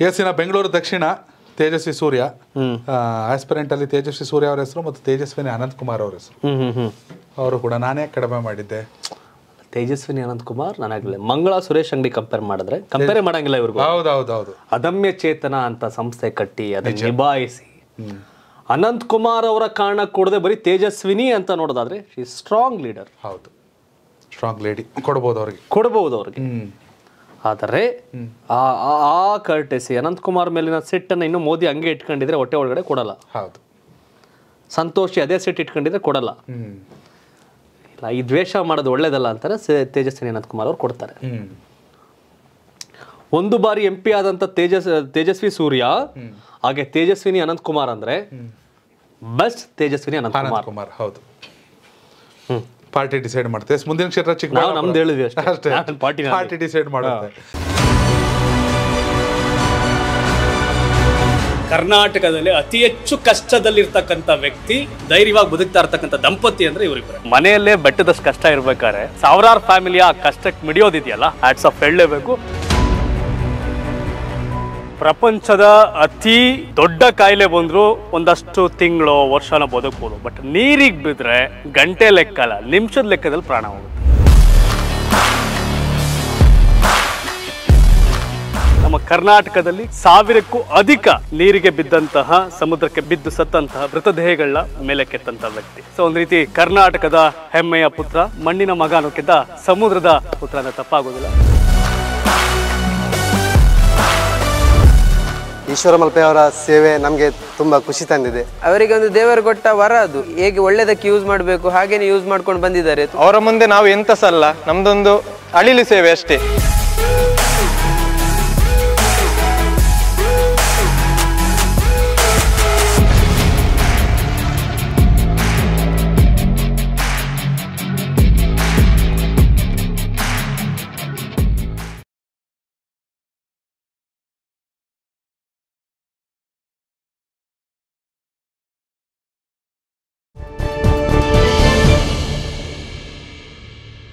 S ಇನ್ನು ಬೆಂಗಳೂರು ದಕ್ಷಿಣ ತೇಜಸ್ವಿ ಸೂರ್ಯ aspirant ಅಲ್ಲಿ ತೇಜಸ್ವಿ ಸೂರ್ಯ ಅವರ ಹೆಸರು ಮತ್ತು ತೇಜಸ್ವಿನಿ ಅನಂತ್ ಕುಮಾರ್ ಅವರ ಹೆಸರು ಹ್ಮ್ ಹ್ಮ್ ಹ್ಮ್ ಅವರು ಕೂಡ ನಾನೇ ಕಡಿಮೆ ಮಾಡಿದ್ದೆ ತೇಜಸ್ವಿನಿ ಅನಂತ್ ಕುಮಾರ್ ನನಗೆ ಮಂಗಳ ಸುರೇಶ್ ಅಂಗಡಿ ಕಂಪೇರ್ ಮಾಡಿದ್ರೆ ಕಂಪೇರ್ ಮಾಡಂಗಿಲ್ಲ ಇವ್ರಿಗೂ ಹೌದೌದೌದು ಅದಮ್ಯ ಚೇತನ ಅಂತ ಸಂಸ್ಥೆ ಕಟ್ಟಿ ಅದನ್ನ ನಿಭಾಯಿಸಿ ಅನಂತ್ ಕುಮಾರ್ ಅವರ ಕಾರಣ ಕೊಡದೆ ಬರೀ ತೇಜಸ್ವಿನಿ ಅಂತ ನೋಡೋದಾದ್ರೆ ಶಿ ಸ್ಟ್ರಾಂಗ್ ಲೀಡರ್ ಹೌದು ಸ್ಟ್ರಾಂಗ್ ಲೇಡಿ ಕೊಡ್ಬೋದು ಅವ್ರಿಗೆ ಕೊಡಬಹುದು ಅವ್ರಿಗೆ ಹ್ಮ್ ಆದರೆ ಆ ಆ- ಆ ಕರ್ಟೆಸಿ ಅನಂತ್ ಕುಮಾರ್ ಮೇಲಿನ ಸಿಟ್ಟನ್ನು ಇನ್ನು ಮೋದಿ ಹಂಗೆ ಇಟ್ಕೊಂಡಿದ್ರೆ ಹೊಟ್ಟೆ ಒಳಗಡೆ ಕೊಡಲ್ಲ ಹೌದು ಸಂತೋಷಿ ಅದೇ ಸಿಟ್ಟು ಇಟ್ಕೊಂಡಿದ್ರೆ ಕೊಡಲ್ಲ ಹ್ಮ್ ಇಲ್ಲ ಈ ದ್ವೇಷ ಮಾಡೋದು ಒಳ್ಳೇದಲ್ಲ ಅಂತಾರೆ ಸೆ- ತೇಜಸ್ವಿನಿ ಅನಂತ್ ಕುಮಾರ್ ಅವ್ರು ಕೊಡ್ತಾರೆ ಹ್ಮ್ ಒಂದು ಬಾರಿ ಎಂ ಪಿ ಆದಂತ ತೇಜಸ್ ತೇಜಸ್ವಿ ಸೂರ್ಯ ಹಾಗೆ ತೇಜಸ್ವಿನಿ ಅನಂತ್ ಕುಮಾರ್ ಅಂದ್ರೆ ಬೆಸ್ಟ್ ತೇಜಸ್ವಿನಿ ಅನಂತ್ ಆನಂದ್ ಕುಮಾರ್ ಕುಮಾರ್ ಹೌದು ಹ್ಮ್. ಪಾರ್ಟಿ ಡಿಸೈಡ್ ಮಾಡ್ತೇವೆ ಮುಂದಿನ ಕ್ಷೇತ್ರ ಚಿಕ್ಕ ನಾವು ನಮ್ದು ಹೇಳಿದ್ವಿ ಅಷ್ಟೇ ಅಷ್ಟೇ ನಾನು ಪಾರ್ಟಿನ ಪಾರ್ಟಿ ಡಿಸೈಡ್ ಮಾಡುತ್ತೆ ಕರ್ನಾಟಕದಲ್ಲಿ ಅತಿ ಹೆಚ್ಚು ಕಷ್ಟದಲ್ಲಿರ್ತಕ್ಕಂಥ ವ್ಯಕ್ತಿ ಧೈರ್ಯವಾಗಿ ಬದುಕ್ತಾ ಇರ್ತಕ್ಕಂಥ ದಂಪತಿ ಅಂದ್ರೆ ಇವರಿಬ್ಬರು ಮನೆಯಲ್ಲೇ ಬೆಟ್ಟದಷ್ಟು ಕಷ್ಟ ಇರ್ಬೇಕಾದ್ರೆ ಸಾವಿರಾರು ಫ್ಯಾಮಿಲಿಯ ಕಷ್ಟಕ್ಕೆ ಮಿಡಿಯೋದಿದೆಯಲ್ಲ ಆಟ್ಸ್ ಆಫ್ ಹೇಳಲೇಬೇಕು ಪ್ರಪಂಚದ ಅತಿ ದೊಡ್ಡ ಕಾಯಿಲೆ ಬಂದ್ರು ಒಂದಷ್ಟು ತಿಂಗಳು ವರ್ಷನ ಬದುಕ್ಬೋದು ಬಟ್ ನೀರಿಗೆ ಬಿದ್ರೆ ಗಂಟೆ ಲೆಕ್ಕ ಅಲ್ಲ ನಿಮಿಷದ ಲೆಕ್ಕದಲ್ಲಿ ಪ್ರಾಣ ಹೋಗುತ್ತೆ ನಮ್ಮ ಕರ್ನಾಟಕದಲ್ಲಿ ಸಾವಿರಕ್ಕೂ ಅಧಿಕ ನೀರಿಗೆ ಬಿದ್ದಂತಹ ಸಮುದ್ರಕ್ಕೆ ಬಿದ್ದು ಸತ್ತಂತಹ ಮೃತದೇಹಗಳನ್ನ ಮೇಲೆ ಕೆತ್ತಂತಹ ವ್ಯಕ್ತಿ ಸೊ ಒಂದ್ ರೀತಿ ಕರ್ನಾಟಕದ ಹೆಮ್ಮೆಯ ಪುತ್ರ ಮಣ್ಣಿನ ಮಗ ಅನ್ನೋಕ್ಕಿಂತ ಸಮುದ್ರದ ಪುತ್ರ ಅಂದ್ರೆ ತಪ್ಪಾಗೋದಿಲ್ಲ ಈಶ್ವರ ಮಲ್ಪೆ ಅವರ ಸೇವೆ ನಮಗೆ ತುಂಬ ಖುಷಿ ತಂದಿದೆ ಅವರಿಗೆ ಒಂದು ದೇವರು ಕೊಟ್ಟ ವರ ಅದು ಹೇಗೆ ಒಳ್ಳೆದಕ್ಕೆ ಯೂಸ್ ಮಾಡಬೇಕು ಹಾಗೇನೆ ಯೂಸ್ ಮಾಡ್ಕೊಂಡು ಬಂದಿದ್ದಾರೆ ಅವರ ಮುಂದೆ ನಾವು ಎಂತ ಸಲ್ಲ ನಮ್ದೊಂದು ಅಳಿಲು ಸೇವೆ ಅಷ್ಟೇ